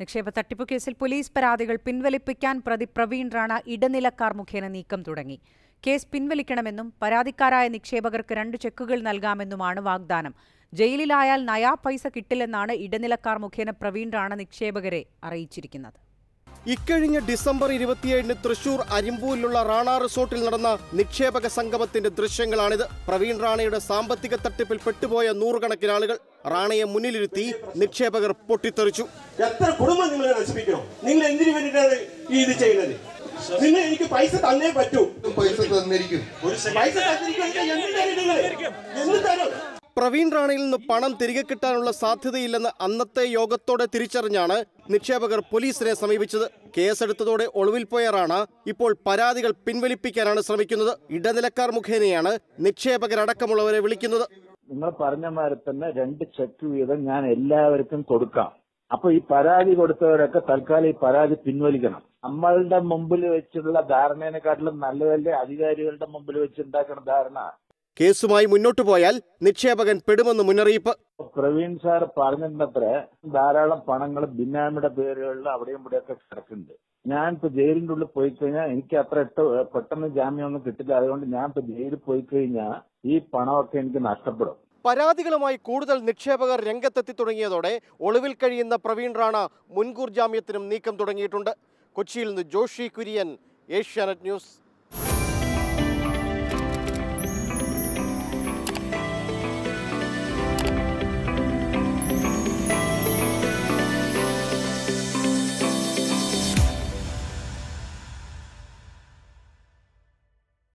നിക്ഷേപ തട്ടിപ്പ് കേസിൽ പോലീസ് പരാതികൾ പിൻവലിപ്പിക്കാൻ പ്രതി പ്രവീൺ റാണ ഇടനിലക്കാർ മുഖേന നീക്കം തുടങ്ങി കേസ് പിൻവലിക്കണമെന്നും പരാതിക്കാരായ നിക്ഷേപകർക്ക് രണ്ട് ചെക്കുകൾ നൽകാമെന്നുമാണ് വാഗ്ദാനം ജയിലിലായാൽ നയാ പൈസ കിട്ടില്ലെന്നാണ് ഇടനിലക്കാർ മുഖേന പ്രവീൺ റാണ നിക്ഷേപകരെ അറിയിച്ചിരിക്കുന്നത് ഇക്കഴിഞ്ഞ ഡിസംബർ ഇരുപത്തിയേഴിന് തൃശൂർ അരിമ്പൂരിലുള്ള റാണ റിസോർട്ടിൽ നടന്ന നിക്ഷേപക സംഗമത്തിന്റെ ദൃശ്യങ്ങളാണിത് പ്രവീൺ റാണയുടെ സാമ്പത്തിക തട്ടിപ്പിൽ പെട്ടുപോയ നൂറുകണക്കിന് ആളുകൾ റാണയെ മുന്നിലിരുത്തി നിക്ഷേപകർ പൊട്ടിത്തെറിച്ചു എത്ര കുടുംബം നിങ്ങൾ നശിപ്പിക്കണം നിങ്ങൾ എന്തിനു വേണ്ടിയിട്ടാണ് ഈ ഇത് ചെയ്യുന്നത് നിങ്ങൾ എനിക്ക് പൈസ തന്നേ പറ്റൂ പൈസ തന്നിരിക്കും പൈസ തന്നിരിക്കുകയാണെങ്കിൽ എന്ത് തരും നിങ്ങൾ എന്ത് തരും പ്രവീൺ റാണയിൽ നിന്ന് പണം തിരികെ കിട്ടാനുള്ള സാധ്യതയില്ലെന്ന് അന്നത്തെ യോഗത്തോടെ തിരിച്ചറിഞ്ഞാണ് നിക്ഷേപകർ പോലീസിനെ സമീപിച്ചത് കേസെടുത്തതോടെ ഒളിവിൽ പോയ റാണ ഇപ്പോൾ പരാതികൾ പിൻവലിപ്പിക്കാനാണ് ശ്രമിക്കുന്നത് ഇടനിലക്കാർ മുഖേനയാണ് നിക്ഷേപകരടക്കമുള്ളവരെ വിളിക്കുന്നത് നിങ്ങൾ പറഞ്ഞ മാതിരി തന്നെ രണ്ട് ചെക്ക് വീതം ഞാൻ എല്ലാവർക്കും കൊടുക്കാം അപ്പൊ ഈ പരാതി കൊടുത്തവരൊക്കെ തൽക്കാലം ഈ പരാതി പിൻവലിക്കണം നമ്മളുടെ മുമ്പിൽ വെച്ചുള്ള ധാരണേനെക്കാട്ടിലും നല്ലതല്ലേ അധികാരികളുടെ മുമ്പിൽ വെച്ചുണ്ടാക്കുന്ന ധാരണ കേസുമായി മുന്നോട്ടു പോയാൽ നിക്ഷേപകൻ പെടുമെന്ന് മുന്നറിയിപ്പ് പ്രവീൺ സാർ പറഞ്ഞിട്ടത്ര ധാരാളം പണങ്ങൾ ബിനാമിയുടെ പേരുകളിൽ അവിടെയും ഇവിടെയൊക്കെ കിടക്കുന്നുണ്ട് ഞാൻ ഇപ്പൊ ജയിലിന്റെ ഉള്ളിൽ പോയി കഴിഞ്ഞാൽ എനിക്ക് അത്ര ഇട്ട് പെട്ടെന്ന് ജാമ്യമൊന്നും കിട്ടില്ല അതുകൊണ്ട് ഞാൻ ഇപ്പൊ ജയിലിൽ പോയി കഴിഞ്ഞാൽ ഈ പണമൊക്കെ എനിക്ക് നഷ്ടപ്പെടും പരാതികളുമായി കൂടുതൽ നിക്ഷേപകർ രംഗത്തെത്തി തുടങ്ങിയതോടെ ഒളിവിൽ കഴിയുന്ന പ്രവീൺ റാണ മുൻകൂർ ജാമ്യത്തിനും നീക്കം തുടങ്ങിയിട്ടുണ്ട് കൊച്ചിയിൽ നിന്ന് ജോഷി കുര്യൻ ഏഷ്യാനെറ്റ് ന്യൂസ്